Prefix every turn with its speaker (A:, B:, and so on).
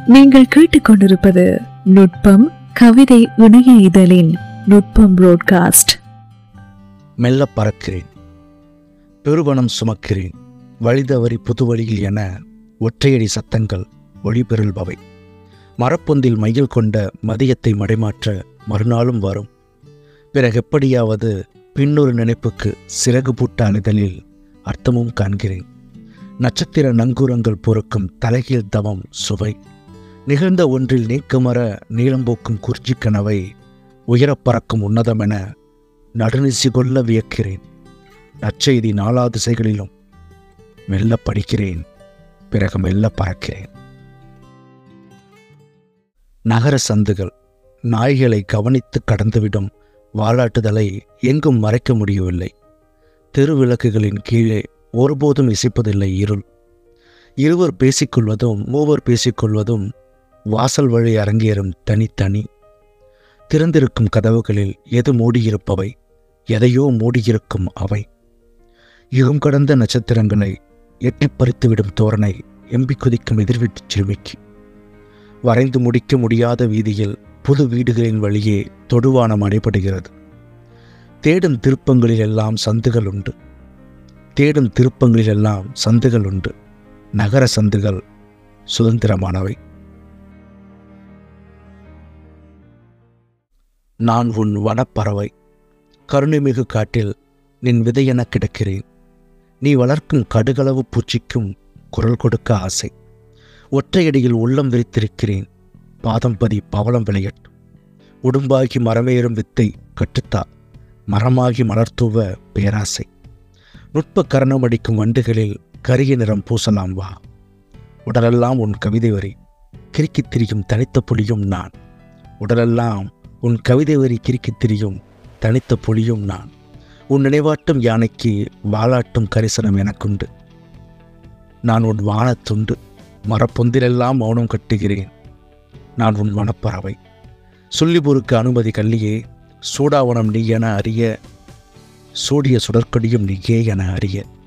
A: நீங்கள் கேட்டுக்கொண்டிருப்பது நுட்பம் கவிதை இணைய இதழின் நுட்பம் புரோட்காஸ்ட்
B: மெல்ல பறக்கிறேன் பெருவனம் சுமக்கிறேன் வழிதவறி புதுவழியில் என ஒற்றையடி சத்தங்கள் ஒளிபெருள்பவை மரப்பொந்தில் மையில் கொண்ட மதியத்தை மடைமாற்ற மறுநாளும் வரும் பிறகு எப்படியாவது பின்னொரு நினைப்புக்கு சிறகு பூட்ட அணுதலில் அர்த்தமும் காண்கிறேன் நட்சத்திர நங்கூரங்கள் பொறுக்கும் தலைகீழ் தவம் சுவை நிகழ்ந்த ஒன்றில் நீக்கமர நீளம்போக்கும் குறிச்சி கனவை உயரப் பறக்கும் உன்னதமென நடுநிசி கொள்ள வியக்கிறேன் நற்செய்தி நாலா திசைகளிலும் மெல்ல படிக்கிறேன் பிறகு மெல்ல பறக்கிறேன் நகர சந்துகள் நாய்களை கவனித்து கடந்துவிடும் வாலாட்டுதலை எங்கும் மறைக்க முடியவில்லை தெருவிளக்குகளின் கீழே ஒருபோதும் இசைப்பதில்லை இருள் இருவர் பேசிக்கொள்வதும் மூவர் பேசிக்கொள்வதும் வாசல் வழி அரங்கேறும் தனித்தனி திறந்திருக்கும் கதவுகளில் எது மூடியிருப்பவை எதையோ மூடியிருக்கும் அவை யுகம் கடந்த நட்சத்திரங்களை எட்டிப் பறித்துவிடும் தோரணை எம்பி குதிக்கும் எதிர்வீட்டுச் சிறுமிக்கு வரைந்து முடிக்க முடியாத வீதியில் புது வீடுகளின் வழியே தொடுவானம் அடைபடுகிறது தேடும் திருப்பங்களிலெல்லாம் சந்துகள் உண்டு தேடும் திருப்பங்களிலெல்லாம் சந்துகள் உண்டு நகர சந்துகள் சுதந்திரமானவை நான் உன் வனப்பறவை கருணைமிகு காட்டில் நின் விதையென கிடக்கிறேன் நீ வளர்க்கும் கடுகளவு பூச்சிக்கும் குரல் கொடுக்க ஆசை ஒற்றையடியில் உள்ளம் விரித்திருக்கிறேன் பாதம் பதி பவளம் விளையட்டும் உடும்பாகி மரமேறும் வித்தை கட்டுத்தா மரமாகி மலர்த்தூவ பேராசை நுட்ப கரணம் அடிக்கும் வண்டுகளில் கரிய நிறம் பூசலாம் வா உடலெல்லாம் உன் கவிதை வரி கிறுக்கித் திரியும் தனித்த புலியும் நான் உடலெல்லாம் உன் கவிதை வரி கிறுக்கித் திரியும் தனித்த புலியும் நான் உன் நினைவாட்டும் யானைக்கு வாலாட்டும் கரிசனம் எனக்குண்டு நான் உன் வானத்துண்டு மரப்பொந்திலெல்லாம் மௌனம் கட்டுகிறேன் நான் உன் வனப்பறவை சொல்லிபொருக்கு அனுமதி கல்லியே சூடாவனம் நீ என அறிய சூடிய சுடற்கொடியும் நீயே என அறிய